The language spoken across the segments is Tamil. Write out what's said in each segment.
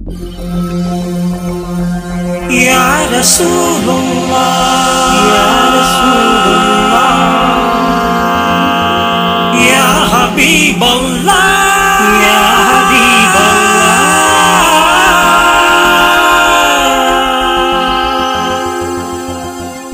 يا رسول الله يا رسول الله يا حبيب الله يا حبيب الله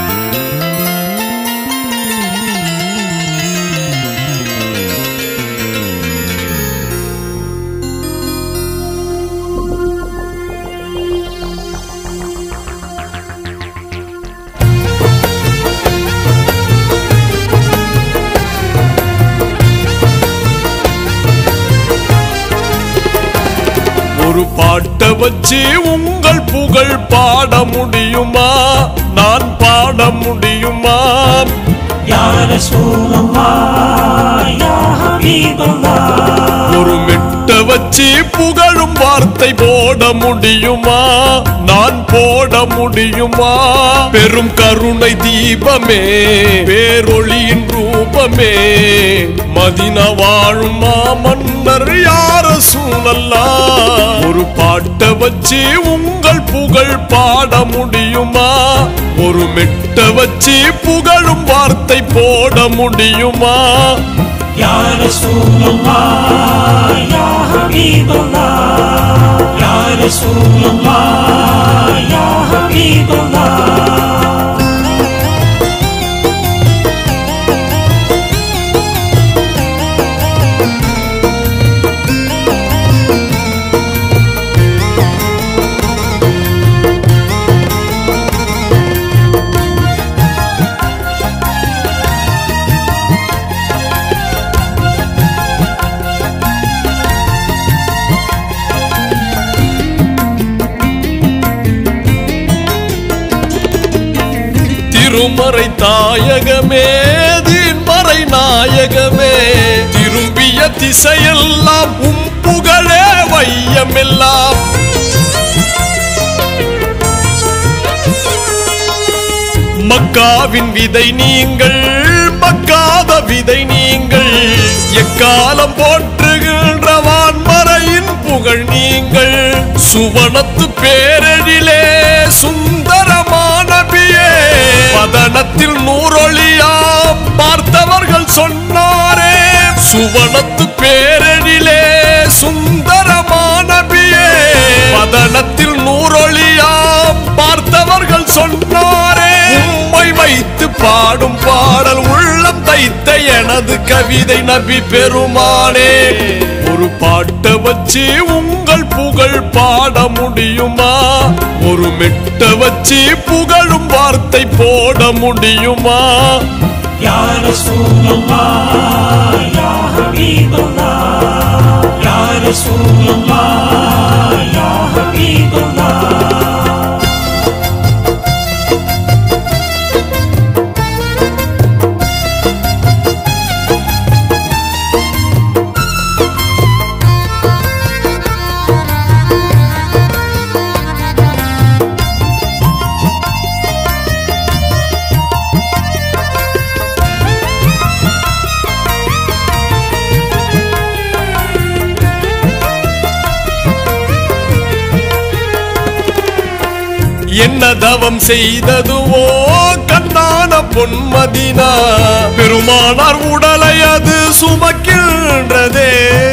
ஒரு பாட்டை வச்சு உங்கள் புகழ் பாட முடியுமா நான் பாட முடியுமா يا رسول الله يا حبيب الله ஒரு மெட்ட வச்சு புகழும் வார்த்தை போட முடியுமா நான் போட முடியுமா பெரும் கருணை தீபமே பேரொளியின் ரூபமே மதினா வாழும் மாமன்னர் யார சூழல்லா ஒரு பாட்டை வச்சு உங்கள் புகழ் பாட முடியுமா ஒரு மெட்ட வச்சு புகழும் வார்த்தை போட முடியுமா يا رسول الله يا حبيب الله يا رسول الله يا حبيب الله திருமறை தாயகமே தீன்மறை நாயகமே திரும்பிய திசையெல்லாம் உம் புகழே வையமெல்லாம் மக்காவின் விதை நீங்கள் மக்காத விதை நீங்கள் எக்காலம் போற்றுகின்ற வான்மறையின் புகழ் நீங்கள் சுவனத்து பேரழிலே சுந்தரமான பியே பதனத்தில் நூறொளியாம் பார்த்தவர்கள் சொன்னாரே சுவனத்து பேரழிலே சுந்தரமான பியே பதனத்தில் நூறொளியாம் பார்த்தவர்கள் சொன்னாரே உம்மை வைத்து பாடும் பாடல் உள்ளம் தைத்த எனது கவிதை நபி பெருமானே ஒரு பாட்டை வச்சு உங்கள் புகழ் பாட முடியுமா ஒரு மெட்ட வச்சு புகழும் வார்த்தை போட முடியுமா يا رسول الله يا حبيب الله يا رسول الله يا حبيب الله என்ன தவம் செய்ததுவோ கண்ணான பொன்மதினா பெருமானார் உடலை அது சுமக்கின்றதே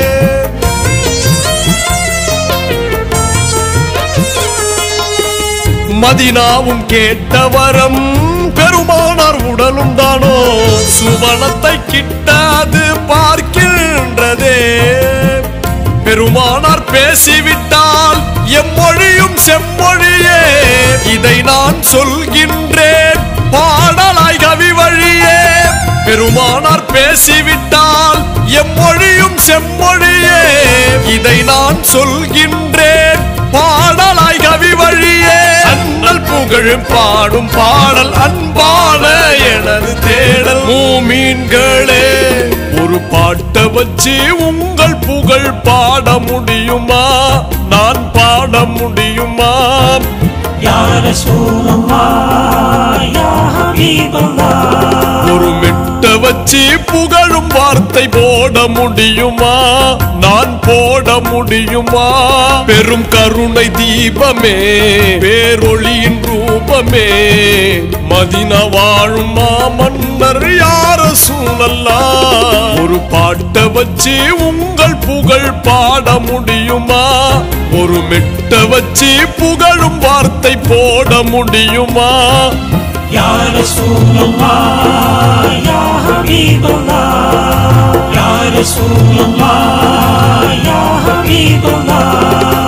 மதினாவும் கேட்ட வரம் பெருமானார் உடலும் தானோ சுவனத்தை கிட்ட அது பார்க்கின்றதே பெருமானார் பேசிவிட்டால் எம்மொழியும் செம்மொழியே இதை நான் சொல்கின்றேன் பாடலாய் கவி வழியே பெருமானார் பேசிவிட்டால் எம்மொழியும் செம்மொழியே இதை நான் சொல்கின்றேன் பாடலாய் கவி வழியே அண்ணல் புகழ் பாடும் பாடல் அன்பான எனது தேடல் மூமீன்களே ஒரு பாட்டை வச்சு உங்கள் புகழ் பாட முடியுமா நான் பாட முடியுமா يا رسول الله يا حبيب الله ஒரு மெட்ட வச்சு புகழும் வார்த்தை போட முடியுமா நான் போட முடியுமா பெரும் கருணை தீபமே பேரொளியின் ரூபமே மதினா வாழும் மாமன்னர் யார சூழல்லா ஒரு பாட்டை வச்சு உங்கள் புகழ் பாட முடியுமா ஒரு மெட்ட வச்சு புகழும் வார்த்தை போட முடியுமா يا رسول الله يا حبيب الله يا رسول الله يا حبيب الله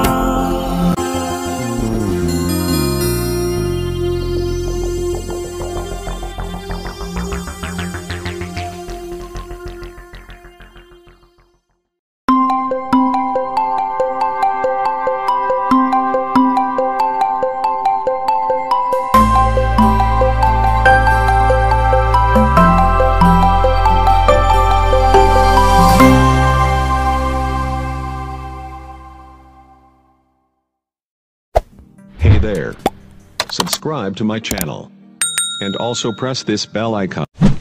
Hey there. Subscribe to my channel. And also press this bell icon.